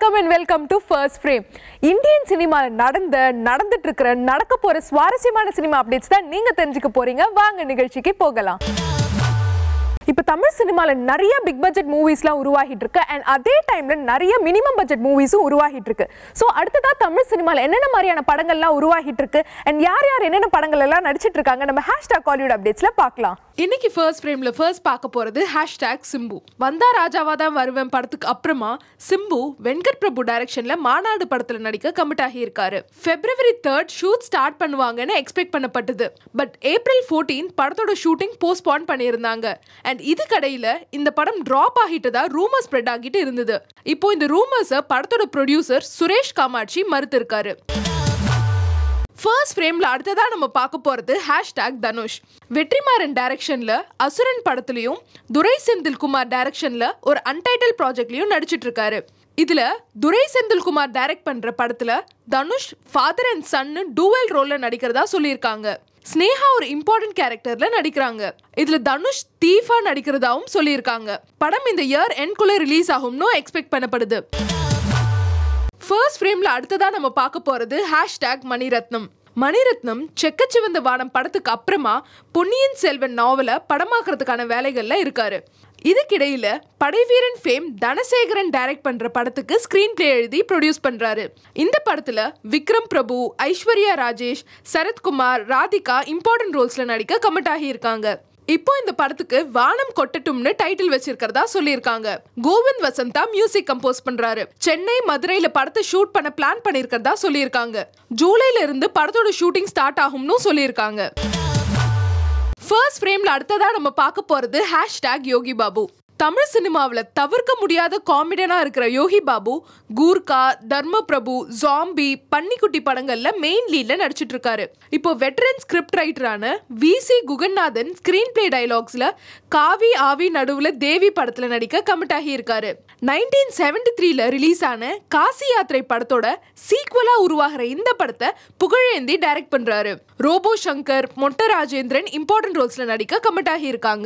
வணக்கம் and welcome to first frame Indian cinema நடந்த நடந்துட்டு இருக்கிற நடக்க போற சுவாரஸ்யமான சினிமா அப்டேட்ஸ் தான் நீங்க தெரிஞ்சுக்க போறீங்க வாங்க நிகழ்ச்சிக்கு போகலாம் இப்போ தமிழ் சினிமாவில் நிறைய பிக் பட்ஜெட் மூவிஸ்லாம் உருவாகிட்டு இருக்கு அண்ட் அதே டைம்ல நிறைய மினிமம் பட்ஜெட் மூவிஸும் உருவாகிட்டு இருக்கு ஸோ அடுத்ததா தமிழ் சினிமாவில் என்னென்ன மாதிரியான படங்கள்லாம் உருவாகிட்டு இருக்கு அண்ட் யார் யார் என்னென்ன படங்கள் எல்லாம் நடிச்சிட்டு இருக்காங்க நம்ம ஹேஷ்டாக் காலிவுட் அப்டேட்ஸ்ல பார்க்கலாம் இன்னைக்கு ஃபர்ஸ்ட் ஃப்ரேம்ல ஃபர்ஸ்ட் பார்க்க போறது ஹேஷ்டேக் சிம்பு வந்தா ராஜாவா தான் வருவேன் படத்துக்கு அப்புறமா சிம்பு வெங்கட் பிரபு டைரக்ஷன்ல மாநாடு படத்துல நடிக்க கமிட் ஆகி இருக்காரு பிப்ரவரி தேர்ட் ஷூட் ஸ்டார்ட் பண்ணுவாங்கன்னு எக்ஸ்பெக்ட் பண்ணப்பட்டது பட் ஏப்ரல் 14 படத்தோட ஷூட்டிங் போஸ்ட்பான் பண்ணியிருந்தாங்க அண்ட் இதுக்கடையில இந்த படம் டிராப் ஆகிட்டதா ரூமர் ஸ்ப்ரெட் ஆகிட்டு இருந்தது இப்போ இந்த ரூமர்ஸை படத்தோட ப்ரொடியூசர் சுரேஷ் காமாட்சி மறுத்திருக்காரு ஃபர்ஸ்ட் ஃப்ரேம்ல அடுத்ததா நம்ம பார்க்க போறது ஹேஷ்டாக் தனுஷ் வெற்றிமாறன் டைரக்ஷன்ல அசுரன் படத்துலயும் துரை செந்தில்குமார் டைரக்ஷன்ல ஒரு அன்டைட்டில் ப்ராஜெக்ட்லயும் நடிச்சிட்டு இருக்காரு இதுல துரை செந்தில்குமார் டைரக்ட் பண்ற படத்துல Dhanush father and son dual ரோல்ல நடிக்கிறதா சொல்லியிருக்காங்க ஸ்னேஹா ஒரு இம்பார்ட்டன்ட் கேரக்டர்ல நடிக்கிறாங்க இதுல தனுஷ் தீஃபா நடிக்கிறதாவும் சொல்லியிருக்காங்க படம் இந்த இயர் எண்ட்குள்ள ரிலீஸ் ஆகும்னு எக்ஸ்பெக்ட் பண்ணப்படுது ஃபர்ஸ்ட் ஃப்ரேம்ல அடுத்ததா நம்ம பார்க்க போறது ஹேஷ்டேக் மணிரத்னம் மணிரத்னம் செக்கச்சிவந்த வானம் படத்துக்கு அப்புறமா பொன்னியின் செல்வன் நாவலை படமாக்குறதுக்கான வேலைகள்ல இருக்காரு இதுக்கிடையில படைவீரன் ஃபேம் தனசேகரன் டைரக்ட் பண்ற படத்துக்கு ஸ்கிரீன் பிளே எழுதி ப்ரொடியூஸ் பண்றாரு இந்த படத்துல விக்ரம் பிரபு ஐஸ்வர்யா ராஜேஷ் சரத்குமார் ராதிகா இம்பார்ட்டன்ட் ரோல்ஸ்ல நடிக்க கமிட் ஆகி இருக்காங்க இப்போ இந்த படத்துக்கு வானம் கொட்டட்டும்னு டைட்டில் வச்சிருக்கிறதா சொல்லியிருக்காங்க கோவிந்த் வசந்தா மியூசிக் கம்போஸ் பண்றாரு சென்னை மதுரையில படத்தை ஷூட் பண்ண பிளான் பண்ணியிருக்கிறதா சொல்லியிருக்காங்க ஜூலைல இருந்து படத்தோட ஷூட்டிங் ஸ்டார்ட் ஆகும்னு சொல்லியிருக்காங்க ஃபர்ஸ்ட் ஃப்ரேம்ல அடுத்ததா நம்ம பார்க்க போறது ஹேஷ்டேக் யோகி பாபு தமிழ் சினிமாவில் தவிர்க்க முடியாத காமெடியனா இருக்கிற யோகி பாபு கூர்கா தர்ம பிரபு ஜாம்பி பன்னிக்குட்டி படங்கள்ல மெயின் லீட்ல நடிச்சிட்டு இருக்காரு இப்போ வெட்டரன் ஸ்கிரிப்ட் ரைட்டரான V C Guhanathan screen play டைலாக்ஸ்ல காவி ஆவி நடுவுல தேவி படத்துல நடிக்க கமிட் ஆகி இருக்காரு நைன்டீன் செவன்டி த்ரீல ரிலீஸ் ஆன காசி யாத்திரை படத்தோட சீக்வலா உருவாகிற இந்த படத்தை புகழேந்தி டைரக்ட் பண்றாரு ரோபோ சங்கர் மொட்ட ராஜேந்திரன் இம்பார்ட்டன்ட் ரோல்ஸ்ல நடிக்க கமிட் ஆகி இருக்காங்க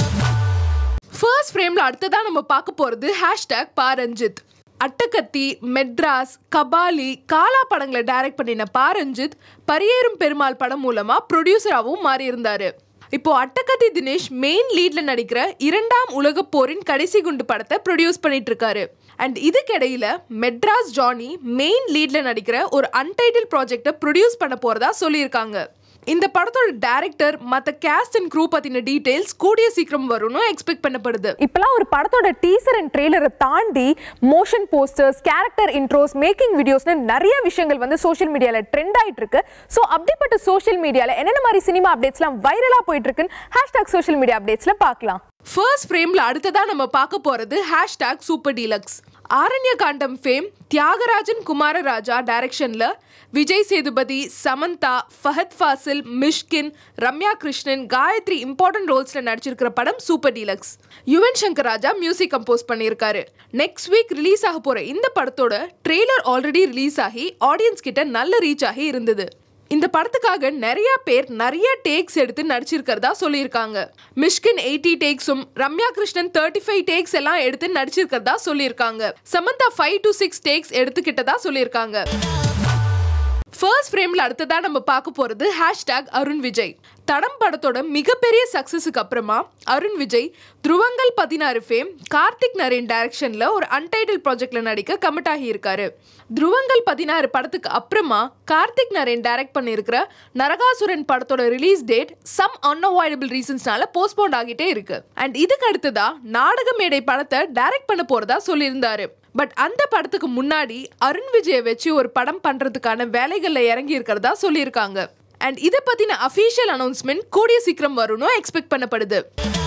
ஃபர்ஸ்ட் ஃப்ரேம்ல அடுத்ததா நம்ம பார்க்க போறது ஹேஷ்டேக் பாரஞ்சித் அட்டகத்தி மெட்ராஸ் கபாலி காலா படங்களை டைரக்ட் பண்ணின பாரஞ்சித் பரியேறும் பெருமாள் படம் மூலமா ப்ரொடியூசராகவும் மாறியிருந்தாரு இப்போ அட்டகத்தி தினேஷ் மெயின் லீட்ல நடிக்கிற இரண்டாம் உலகப் போரின் கடைசி குண்டு படத்தை ப்ரொடியூஸ் பண்ணிட்டு இருக்காரு அண்ட் இதுக்கிடையில மெட்ராஸ் ஜானி மெயின் லீட்ல நடிக்கிற ஒரு அன்டைட்டில் ப்ராஜெக்டை ப்ரொடியூஸ் பண்ண போறதா சொல்லியிருக்காங்க இந்த படத்தோட டைரக்டர் மற்ற கேஸ்ட் அண்ட் க்ரூ பத்தின டீடைல்ஸ் கூடிய சீக்கிரம் வரும்னு எக்ஸ்பெக்ட் பண்ணப்படுது இப்பெல்லாம் ஒரு படத்தோட டீசர் அண்ட் ட்ரெய்லரை தாண்டி motion posters character intros making வீடியோஸ்னு நிறைய விஷயங்கள் வந்து சோஷியல் மீடியால ட்ரெண்ட் ஆயிட்டு இருக்கு ஸோ அப்படிப்பட்ட சோஷியல் மீடியால என்னென்ன மாதிரி சினிமா அப்டேட்ஸ்லாம் வைரலா போயிட்டு இருக்குன்னு ஹேஷ்டாக் சோஷியல் மீடியா அப்டேட்ஸ்ல பார்க்கலாம் ஃபர்ஸ்ட் ஃப்ரேம்ல அடுத்ததா நம்ம பார்க்க போறது hashtag super deluxe Aaranya Kaandam fame Thiagarajan Kumararaja டைரக்ஷன்ல விஜய் சேதுபதி சமந்தா ஃபஹத் ஃபாசில் மிஷ்கின் ரம்யா கிருஷ்ணன் காயத்ரி இம்பார்ட்டன்ட் ரோல்ஸ்ல நடிச்சிருக்கிற படம் super deluxe Yuvan Shankar Raja music compose பண்ணியிருக்காரு நெக்ஸ்ட் வீக் ரிலீஸ் ஆக போற இந்த படத்தோட ட்ரெய்லர் ஆல்ரெடி ரிலீஸ் ஆகி ஆடியன்ஸ் கிட்ட நல்ல ரீச் ஆகி இருந்தது இந்த படத்துக்காக நிறைய பேர் நிறைய டேக்ஸ் எடுத்து நடிச்சிருக்கிறதா சொல்லியிருக்காங்க மிஷ்கின் எயிட்டி டேக்ஸும் Ramya Krishnan thirty five takes எல்லாம் எடுத்து நடிச்சிருக்கிறதா சொல்லியிருக்காங்க Samantha five to six takes எடுத்துக்கிட்டதா சொல்லியிருக்காங்க ஃபர்ஸ்ட் ஃப்ரேம்ல அடுத்ததா நம்ம பார்க்க போறது ஹேஷ்டேக் அருண் விஜய் தடம் படத்தோட மிகப்பெரிய சக்சஸுக்கு அப்புறமா அருண் விஜய் துருவங்கள் பதினாறு ஃபேம் கார்த்திக் நரேன் டைரக்ஷன்ல ஒரு அன்டைட்டில் ப்ராஜெக்ட்ல நடிக்க கமிட் ஆகி இருக்காரு துருவங்கள் பதினாறு படத்துக்கு அப்புறமா கார்த்திக் நரேன் டைரக்ட் பண்ணியிருக்கிற நரகாசுரன் படத்தோட ரிலீஸ் டேட் சம் அன்அவாய்டபிள் ரீசன்ஸ்னால போஸ்ட்போன் ஆகிட்டே இருக்கு அண்ட் இதுக்கு அடுத்ததா நாடக மேடை படத்தை டைரக்ட் பண்ண போறதா சொல்லியிருந்தாரு பட் அந்த படத்துக்கு முன்னாடி அருண் விஜயை வச்சு ஒரு படம் பண்றதுக்கான வேலைகள்ல இறங்கி இருக்கிறதா சொல்லியிருக்காங்க அண்ட் இதை பத்தின அஃபீஷியல் அனௌன்ஸ்மெண்ட் கூடிய சீக்கிரம் வரும்னு எக்ஸ்பெக்ட் பண்ணப்படுது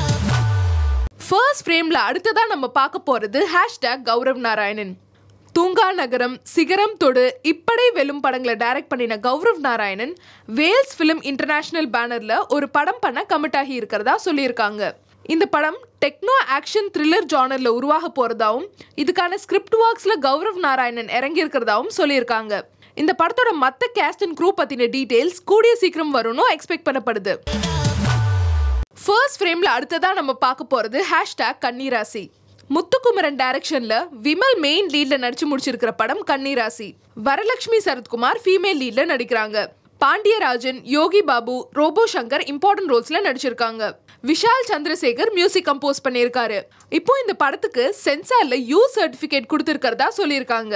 ஃபர்ஸ்ட் ஃப்ரேம்ல அடுத்ததா நம்ம பார்க்க போறது ஹேஷ்டேக் கௌரவ் நாராயணன் தூங்கா நகரம் சிகரம் தொடு இப்படை வெல்லும் படங்களை டைரக்ட் பண்ணின கௌரவ் நாராயணன் வேல்ஸ் ஃபிலிம் இன்டர்நேஷனல் பேனர்ல ஒரு படம் பண்ண கமிட் ஆகி இருக்கிறதா சொல்லியிருக்காங்க இந்த படம் டெக்னோ ஆக்ஷன் த்ரில்லர் ஜானர்ல உருவாக போறதாவும் இதுக்கான ஸ்கிரிப்ட் ஒர்க்ஸ்ல கௌரவ் நாராயணன் இறங்கி இருக்கிறதாவும் சொல்லியிருக்காங்க இந்த படத்தோட மற்ற கேஸ்ட் அண்ட் க்ரூ பத்தின டீடைல்ஸ் கூடிய சீக்கிரம் வரும்னு எக்ஸ்பெக்ட் பண்ணப்படுது ஃபர்ஸ்ட் ஃப்ரேம்ல அடுத்ததா நம்ம பார்க்க போறது ஹேஷ்டேக் கன்னிராசி முத்துக்குமரன் டைரக்ஷன்ல விமல் மெயின் லீட்ல நடிச்சு முடிச்சிருக்கிற படம் கன்னிராசி வரலட்சுமி சரத்குமார் ஃபீமேல் லீட்ல நடிக்கிறாங்க பாண்டியராஜன் யோகி பாபு ரோபோ சங்கர் இம்பார்ட்டன்ட் ரோல்ஸ்ல நடிச்சிருக்காங்க விஷால் சந்திரசேகர் மியூசிக் கம்போஸ் பண்ணியிருக்காரு இப்போ இந்த படத்துக்கு சென்சார்ல யூ சர்டிபிகேட் கொடுத்திருக்கிறதா சொல்லியிருக்காங்க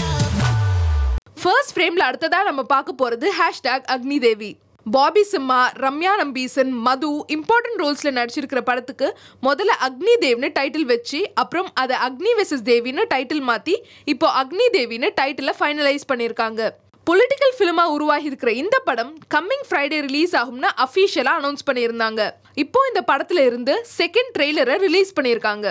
ஃபர்ஸ்ட் ஃப்ரேம்ல அடுத்ததா நம்ம பார்க்க போறது ஹேஷ்டாக் அக்னி தேவி பாபி சிம்மா ரம்யா நம்பீசன் மது இம்பார்ட்டன்ட் ரோல்ஸ்ல நடிச்சிருக்கிற படத்துக்கு முதல்ல அக்னி தேவ்னு டைட்டில் வச்சு அப்புறம் அதை அக்னி வெசஸ் தேவின்னு டைட்டில் மாத்தி இப்போ அக்னி தேவின்னு டைட்டிலை ஃபைனலைஸ் பண்ணியிருக்காங்க பொலிட்டிக்கல் ஃபிலிமா உருவாகி இருக்கிற இந்த படம் கம்மிங் ஃப்ரைடே ரிலீஸ் ஆகும்னு அஃபீஷியலா அனௌன்ஸ் பண்ணியிருந்தாங்க இப்போ இந்த படத்துல இருந்து செகண்ட் ட்ரெய்லரை ரிலீஸ் பண்ணியிருக்காங்க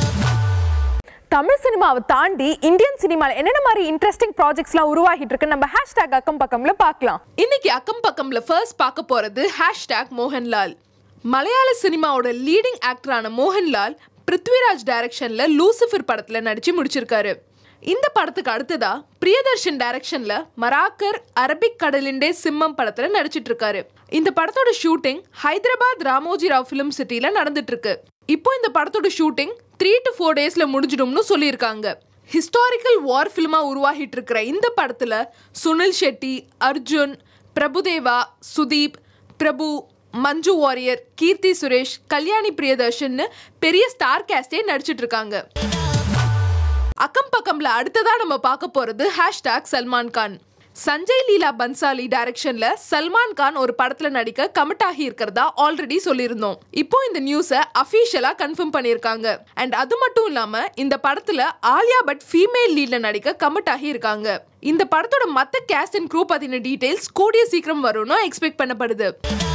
தமிழ் சினிமாவை தாண்டி இந்தியன் சினிமாவில் என்னென்ன மாதிரி இன்ட்ரெஸ்டிங் ப்ராஜெக்ட்ஸ்லாம் உருவாகிட்டு இருக்கு நம்ம ஹேஷ்டாக் அக்கம் பக்கம்ல பார்க்கலாம் இன்னைக்கு அக்கம் பக்கம்ல ஃபர்ஸ்ட் பார்க்க போறது ஹேஷ்டாக் மோகன்லால் மலையாள சினிமாவோட லீடிங் ஆக்டரான மோகன்லால் பிருத்விராஜ் டைரக்ஷன்ல லூசிஃபர் படத்துல நடிச்சு முடிச்சிருக்காரு இந்த படத்துக்கு அடுத்ததா பிரியதர்ஷன் டைரக்ஷன்ல மராக்கர் அரபிக் கடலிண்டே சிம்மம் படத்துல நடிச்சிட்டு இருக்காரு இந்த படத்தோட ஷூட்டிங் ஹைதராபாத் ராமோஜி ராவ் ஃபிலிம் சிட்டில நடந்துட்டு இருக்கு இப்போ இந்த படத்தோட ஷூட்டிங் த்ரீ டு ஃபோர் டேஸ்ல முடிஞ்சிடும்னு சொல்லியிருக்காங்க ஹிஸ்டாரிக்கல் வார் ஃபிலிமா உருவாகிட்டு இருக்கிற இந்த படத்துல சுனில் ஷெட்டி அர்ஜுன் பிரபுதேவா சுதீப் பிரபு மஞ்சு வாரியர் கீர்த்தி சுரேஷ் கல்யாணி பிரியதர்ஷன் பெரிய ஸ்டார் கேஸ்டே நடிச்சிட்டு இருக்காங்க அக்கம் பக்கம்ல அடுத்ததா நம்ம பார்க்க போறது ஹேஷ்டாக் சல்மான் கான் சஞ்சய் லீலா பன்சாலி டைரக்ஷன்ல சல்மான் கான் ஒரு படத்துல நடிக்க கமிட் ஆகி இருக்கிறதா ஆல்ரெடி சொல்லியிருந்தோம் இப்போ இந்த நியூஸை அஃபீஷியலா கன்ஃபார்ம் பண்ணியிருக்காங்க அண்ட் அது மட்டும் இல்லாம இந்த படத்துல ஆலியா பட் ஃபீமேல் லீட்ல நடிக்க கமிட் ஆகி இருக்காங்க இந்த படத்தோட மத்த கேஸ்ட் அண்ட் க்ரூ பத்தின டீடைல்ஸ் கூடிய சீக்கிரம் வரும்னு எக்ஸ்பெக்ட் பண்ணப்படுது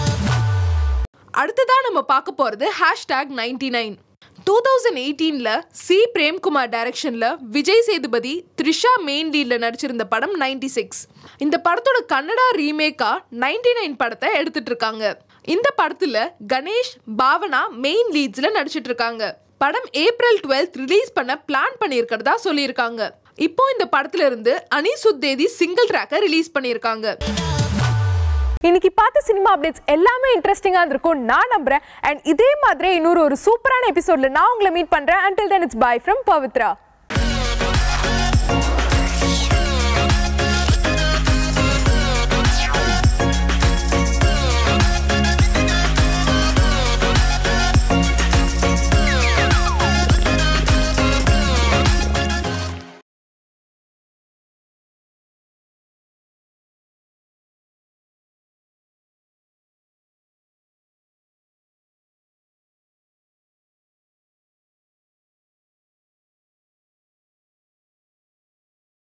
அடுத்ததா நம்ம பார்க்க போறது hashtag ninety nine two thousand எயிட்டீன்ல சி பிரேம்குமார் டைரக்ஷன்ல விஜய் சேதுபதி த்ரிஷா மெயின் லீட்ல நடிச்சிருந்த படம் நைன்டி சிக்ஸ் இந்த படத்தோட கன்னடா ரீமேக்கா நைன்டி நைன் படத்தை எடுத்துட்டு இருக்காங்க இந்த படத்துல கணேஷ் பாவனா மெயின் லீட்ஸ்ல நடிச்சிட்டு இருக்காங்க படம் ஏப்ரல் டுவெல்த் ரிலீஸ் பண்ண பிளான் பண்ணியிருக்கிறதா சொல்லியிருக்காங்க இப்போ இந்த படத்துல இருந்து அனி சுத்தேதி சிங்கிள் ட்ராக்கை ரிலீஸ் பண்ணியிருக்காங்க இன்னைக்கு பார்த்த சினிமா அப்டேட்ஸ் எல்லாமே இன்ட்ரெஸ்டிங்காக இருந்திருக்கும் நான் நம்புறேன் அண்ட் இதே மாதிரி இன்னொரு ஒரு சூப்பரான எபிசோட்ல நான் உங்களை மீட் பண்றேன் until then it's bye from Pavithra